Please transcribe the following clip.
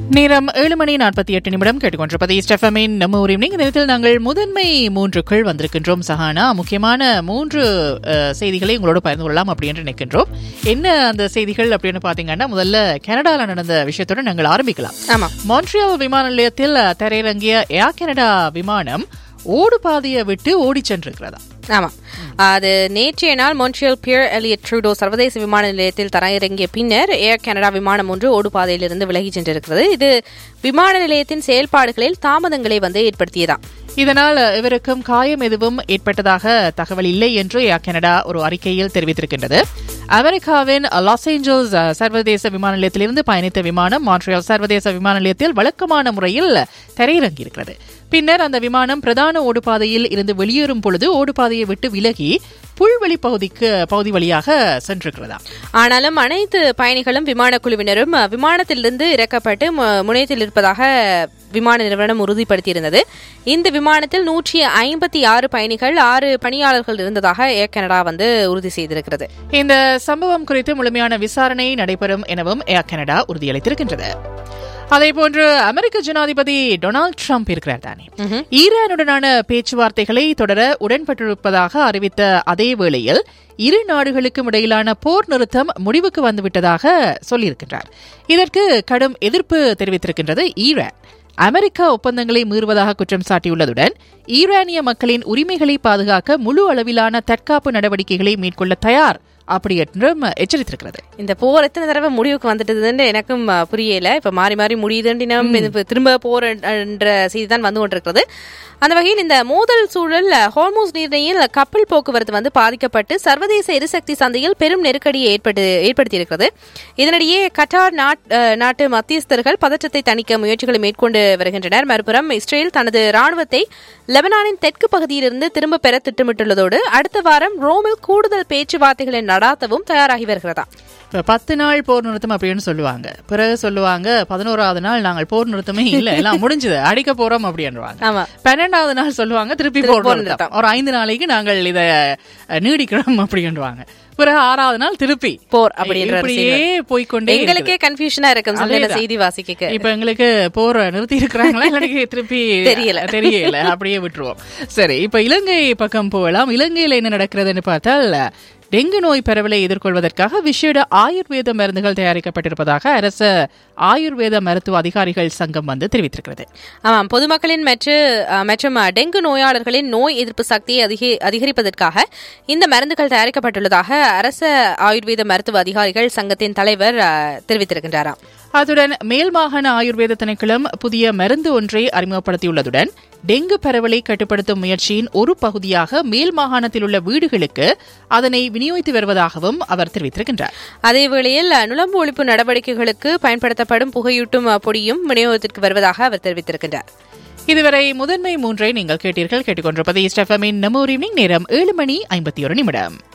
நேரம் ஏழு மணி நாற்பத்தி எட்டு நிமிடம் கேட்டுக்கொண்டிருப்பது ஸ்டெஃபமின் நம்ம ஒரு ஈவினிங் இந்த நேரத்தில் நாங்கள் முதன்மை மூன்றுக்குள் வந்திருக்கின்றோம் சஹானா முக்கியமான மூன்று அஹ், செய்திகளை உங்களோடு பகிர்ந்து கொள்ளலாம் அப்படி என்று நினைக்கின்றோம் என்ன அந்த செய்திகள் அப்படின்னு பார்த்தீங்கன்னா முதல்ல கனடாவில் நடந்த விஷயத்தோட நாங்கள் ஆரம்பிக்கலாம் ஆமா மான்ட்ரியால் விமான நிலையத்தில் தரையிறங்கிய ஏர் கனடா விமானம் ஓடு பாதையை விட்டு ஓடிச் சென்றிருக்கிறதா ஆமா அது நேற்றைய நாள் மொன்ட்ரியல் பியர் எலியட் ட்ரூடோ சர்வதேச விமான நிலையத்தில் தரையிறங்கிய பின்னர் ஏர் கனடா விமானம் ஒன்று ஓடுபாதையிலிருந்து விலகிச் சென்றிருக்கிறது இது விமான நிலையத்தின் செயல்பாடுகளில் தாமதங்களை வந்து ஏற்படுத்தியதாம் இதனால் இவருக்கும் காயம் எதுவும் ஏற்பட்டதாக தகவல் இல்லை என்று ஏர் கனடா ஒரு அறிக்கையில் தெரிவித்திருக்கின்றது அமெரிக்காவின் லாஸ் ஏஞ்சல்ஸ் அஹ், சர்வதேச விமான நிலையத்திலிருந்து பயணித்த விமானம் மான்ட்ரியால் சர்வதேச விமான நிலையத்தில் வழக்கமான முறையில் தரையிறங்கியிருக்கிறது பின்னர் அந்த விமானம் பிரதான ஓடுபாதையில் இருந்து வெளியேறும் பொழுது ஓடுபாதையை விட்டு விலகி புல்வெளி பகுதிக்கு பகுதி வழியாக சென்றிருக்கிறதா ஆனாலும் அனைத்து பயணிகளும் விமான குழுவினரும் அஹ், விமானத்திலிருந்து இறக்கப்பட்டு மு- முனையத்தில் இருப்பதாக விமான நிறுவனம் உறுதிப்படுத்தியிருந்தது இந்த விமானத்தில் நூற்றி ஐம்பத்தி ஆறு பயணிகள் ஆறு பணியாளர்கள் இருந்ததாக ஏர் கனடா வந்து உறுதி செய்திருக்கிறது இந்த சம்பவம் குறித்து முழுமையான விசாரணை நடைபெறும் எனவும் ஏர் கனடா உறுதியளித்திருக்கின்றது அதேபோன்று அமெரிக்க ஜனாதிபதி டொனால்ட் ட்ரம்ப் இருக்கிறார் தானே ஈரானுடனான பேச்சுவார்த்தைகளை தொடர உடன்பட்டிருப்பதாக அறிவித்த அதே வேளையில் இரு நாடுகளுக்கும் இடையிலான போர் நிறுத்தம் முடிவுக்கு வந்துவிட்டதாக சொல்லியிருக்கின்றார் இதற்கு கடும் எதிர்ப்பு தெரிவித்திருக்கின்றது ஈரான் அமெரிக்கா ஒப்பந்தங்களை மீறுவதாக குற்றம் சாட்டியுள்ளதுடன் ஈரானிய மக்களின் உரிமைகளை பாதுகாக்க முழு அளவிலான தற்காப்பு நடவடிக்கைகளை மேற்கொள்ள தயார் அப்படி என்றும் எச்சரித்திருக்கிறது இந்த போர் எத்தனை தடவை முடிவுக்கு வந்துட்டதுன்னு எனக்கும் அஹ், புரியல இப்ப மாறி மாறி முடியுதுன்னு நம்ம இப்ப திரும்ப போர் என்ற செய்தி தான் வந்து கொண்டிருக்கிறது அந்த வகையில் இந்த மோதல் சூழல் அஹ், ஹோர்மூஸ் நீர்நிலையில் கப்பல் போக்குவரத்து வந்து பாதிக்கப்பட்டு சர்வதேச எரிசக்தி சந்தையில் பெரும் நெருக்கடியை ஏற்பட்டு ஏற்படுத்தியிருக்கிறது இதனிடையே கட்டார் நாட்- அஹ், நாட்டு மத்தியஸ்தர்கள் பதற்றத்தை தணிக்க முயற்சிகளை மேற்கொண்டு வருகின்றனர் மறுபுறம் இஸ்ரேல் தனது ராணுவத்தை லெபனானின் தெற்கு பகுதியிலிருந்து திரும்ப பெற திட்டமிட்டுள்ளதோடு அடுத்த வாரம் ரோமில் கூடுதல் பேச்சுவார்த்தைகளை நடாத்தவும் தயாராகி வருகிறதா இப்ப பத்து நாள் போர் நிறுத்தம் அப்படின்னு சொல்லுவாங்க பிறகு சொல்லுவாங்க பதினோராவது நாள் நாங்கள் போர் நிறுத்தமே இல்ல எல்லாம் முடிஞ்சது அடிக்க போறோம் அப்படின்றாங்க ஆமா பன்னெண்டாவது நாள் சொல்லுவாங்க திருப்பி திருப்பி போர் போர் நிறுத்தம் நிறுத்தம். ஒரு ஐந்து நாளைக்கு நாங்கள் இத அஹ், நீடிக்கிறோம் அப்படின்றாங்க பிறகு ஆறாவது நாள் திருப்பி போர் அப்படின்ற ஒரு இப்படியே போய்க்கொண்டே இருக்குது. எங்களுக்கே கன்ஃபியூஷனா இருக்கும் சில அதேதான். செய்தி வாசிக்க இப்ப எங்களுக்கு போர் நிறுத்தி இருக்கிறாங்களா இல்லாட்டி திருப்பி தெரியல. தெரியல அப்படியே விட்டுருவோம் சரி இப்ப இலங்கை பக்கம் போகலாம் இலங்கையில என்ன நடக்கிறதுன்னு பார்த்தால் டெங்கு நோய் பரவலை எதிர்கொள்வதற்காக விஷேட ஆயுர்வேத மருந்துகள் தயாரிக்கப்பட்டிருப்பதாக அரசு ஆயுர்வேத மருத்துவ அதிகாரிகள் சங்கம் வந்து தெரிவித்திருக்கிறது ஆமாம் பொதுமக்களின் மற்ற அஹ், மற்றும் அஹ், டெங்கு நோயாளர்களின் நோய் எதிர்ப்பு சக்தியை அதிக- அதிகரிப்பதற்காக இந்த மருந்துகள் தயாரிக்கப்பட்டுள்ளதாக அரச ஆயுர்வேத மருத்துவ அதிகாரிகள் சங்கத்தின் தலைவர் அஹ், தெரிவித்திருக்கின்றாராம் அத்துடன் மேல் மாகாண ஆயுர்வேத திணைக்களம் புதிய மருந்து ஒன்றை அறிமுகப்படுத்தியுள்ளதுடன் டெங்கு பரவலை கட்டுப்படுத்தும் முயற்சியின் ஒரு பகுதியாக மேல் மாகாணத்தில் உள்ள வீடுகளுக்கு அதனை விநியோகித்து வருவதாகவும் அவர் தெரிவித்திருக்கின்றார் அதேவேளையில் அஹ், நுளம்பு ஒழிப்பு நடவடிக்கைகளுக்கு பயன்படுத்தப்படும் புகையூட்டும் அஹ், பொடியும் விநியோகத்திற்கு வருவதாக அவர் தெரிவித்திருக்கின்றார் இதுவரை முதன்மை மூன்றை நீங்கள் கேட்டீர்கள் கேட்டுக்கொண்டிருப்பது ஸ்டெஃபமின் நம்ம ஒரு evening நேரம் ஏழு மணி ஐம்பத்தி ஒரு நிமிடம்